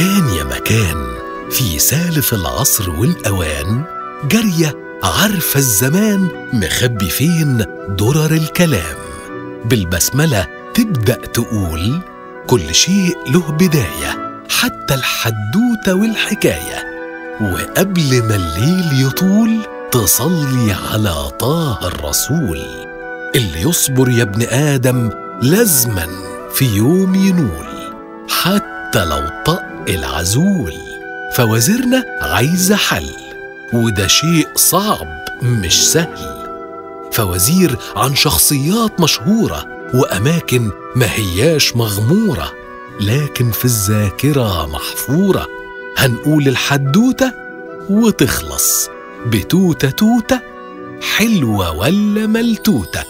كان يا مكان في سالف العصر والأوان جارية عارفة الزمان مخبي فين درر الكلام بالبسملة تبدأ تقول كل شيء له بداية حتى الحدوتة والحكاية وقبل ما الليل يطول تصلي على طه الرسول اللي يصبر يا ابن آدم لازما في يوم ينول حتى لو طق العزول فوزيرنا عايزة حل وده شيء صعب مش سهل فوزير عن شخصيات مشهورة وأماكن ما هياش مغمورة لكن في الذاكرة محفورة هنقول الحدوتة وتخلص بتوتة توتة حلوة ولا ملتوتة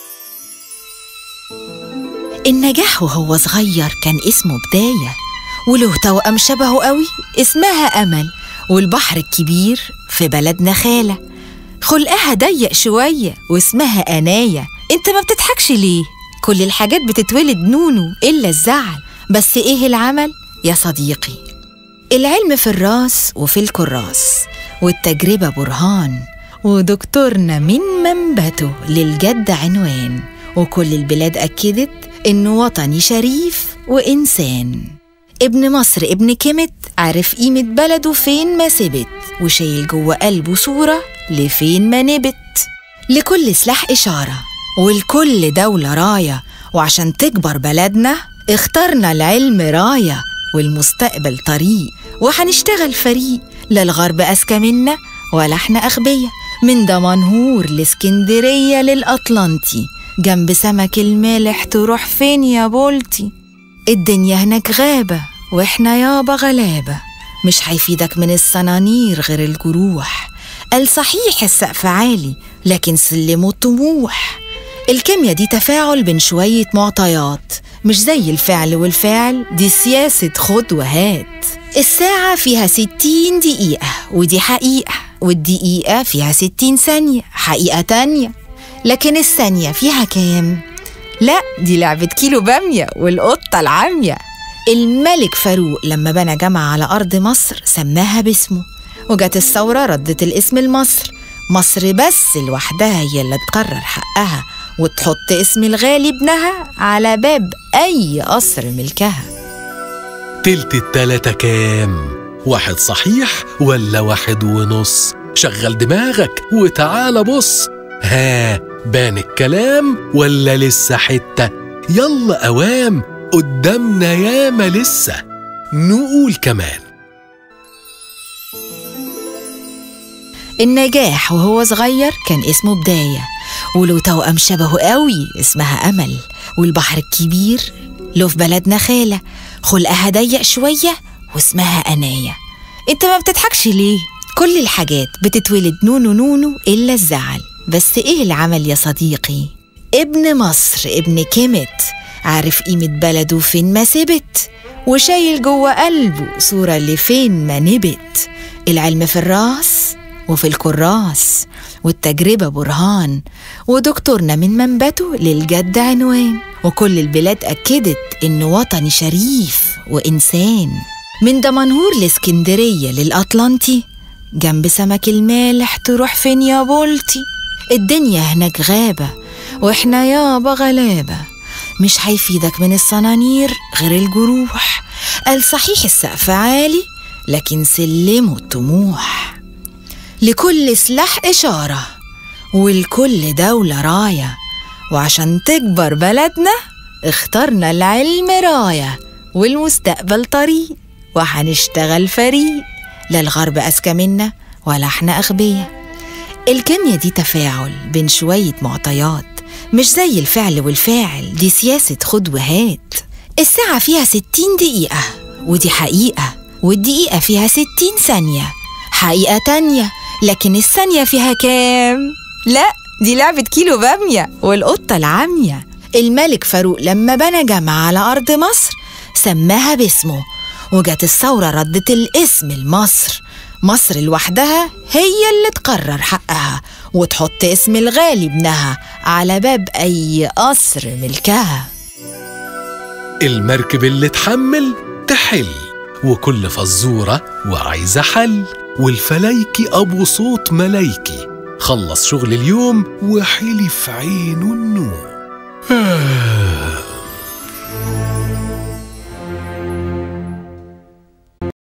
النجاح وهو صغير كان اسمه بداية وله توأم شبهه قوي اسمها أمل والبحر الكبير في بلدنا خالة خلقها ضيق شوية واسمها أناية انت ما بتضحكش ليه؟ كل الحاجات بتتولد نونو إلا الزعل بس إيه العمل يا صديقي؟ العلم في الراس وفي الكراس والتجربة برهان ودكتورنا من منبته للجد عنوان وكل البلاد أكدت إنه وطني شريف وإنسان ابن مصر ابن كمت عارف قيمة بلده فين ما سبت وشايل جوه قلبه صورة لفين ما نبت لكل سلاح إشارة ولكل دولة راية وعشان تكبر بلدنا اخترنا العلم راية والمستقبل طريق وهنشتغل فريق لا الغرب أذكى منا ولا احنا أغبية من دمنهور لاسكندرية للأطلنطي جنب سمك المالح تروح فين يا بولتي الدنيا هناك غابة واحنا يابا غلابة مش هيفيدك من الصنانير غير الجروح قال صحيح السقف عالي لكن سلمه الطموح الكيمياء دي تفاعل بين شوية معطيات مش زي الفعل والفعل دي سياسة خد وهات الساعة فيها ستين دقيقة ودي حقيقة والدقيقة فيها ستين ثانية حقيقة تانية لكن الثانية فيها كام؟ لا دي لعبة كيلو بامية والقطة العامية الملك فاروق لما بنى جامعة على أرض مصر سماها باسمه وجت الثورة ردت الاسم لمصر مصر بس لوحدها هي اللي تقرر حقها وتحط اسم الغالي ابنها على باب أي قصر ملكها تلت التلاتة كام؟ واحد صحيح ولا واحد ونص؟ شغل دماغك وتعال بص ها بان الكلام ولا لسه حتة؟ يلا أوام قدامنا ياما لسه نقول كمان النجاح وهو صغير كان اسمه بداية وله توأم شبهه قوي اسمها أمل والبحر الكبير له في بلدنا خالة خلقها ضيق شوية واسمها أناية انت ما بتضحكش ليه؟ كل الحاجات بتتولد نونو نونو إلا الزعل بس إيه العمل يا صديقي؟ ابن مصر ابن كمت عارف قيمة بلده فين ما سبت وشايل جوه قلبه صورة لفين ما نبت العلم في الراس وفي الكراس والتجربة برهان ودكتورنا من منبته للجد عنوان وكل البلاد أكدت إنه وطني شريف وإنسان من دمنهور لاسكندرية للأطلنطي جنب سمك المالح تروح فين يا بولتي الدنيا هناك غابة وإحنا يابا غلابة مش هيفيدك من الصنانير غير الجروح قال صحيح السقف عالي لكن سلمه الطموح لكل سلاح إشارة ولكل دولة راية وعشان تكبر بلدنا اخترنا العلم راية والمستقبل طريق وهنشتغل فريق لا الغرب أذكى منا ولا احنا أغبياء الكيمياء دي تفاعل بين شوية معطيات مش زي الفعل والفاعل دي سياسة خد وهات الساعة فيها ستين دقيقة ودي حقيقة والدقيقة فيها ستين ثانية حقيقة تانية لكن الثانية فيها كام؟ لا دي لعبة كيلو بامية والقطة العامية الملك فاروق لما بنى جامعة على أرض مصر سماها باسمه وجت الثورة ردت الاسم لمصر مصر لوحدها هي اللي تقرر حقها وتحط اسم الغالي ابنها على باب أي قصر ملكها المركب اللي تحمل تحل وكل فزورة وعايزة حل والفلايكي أبو صوت ملايكي خلص شغل اليوم وحلف عينه النوم آه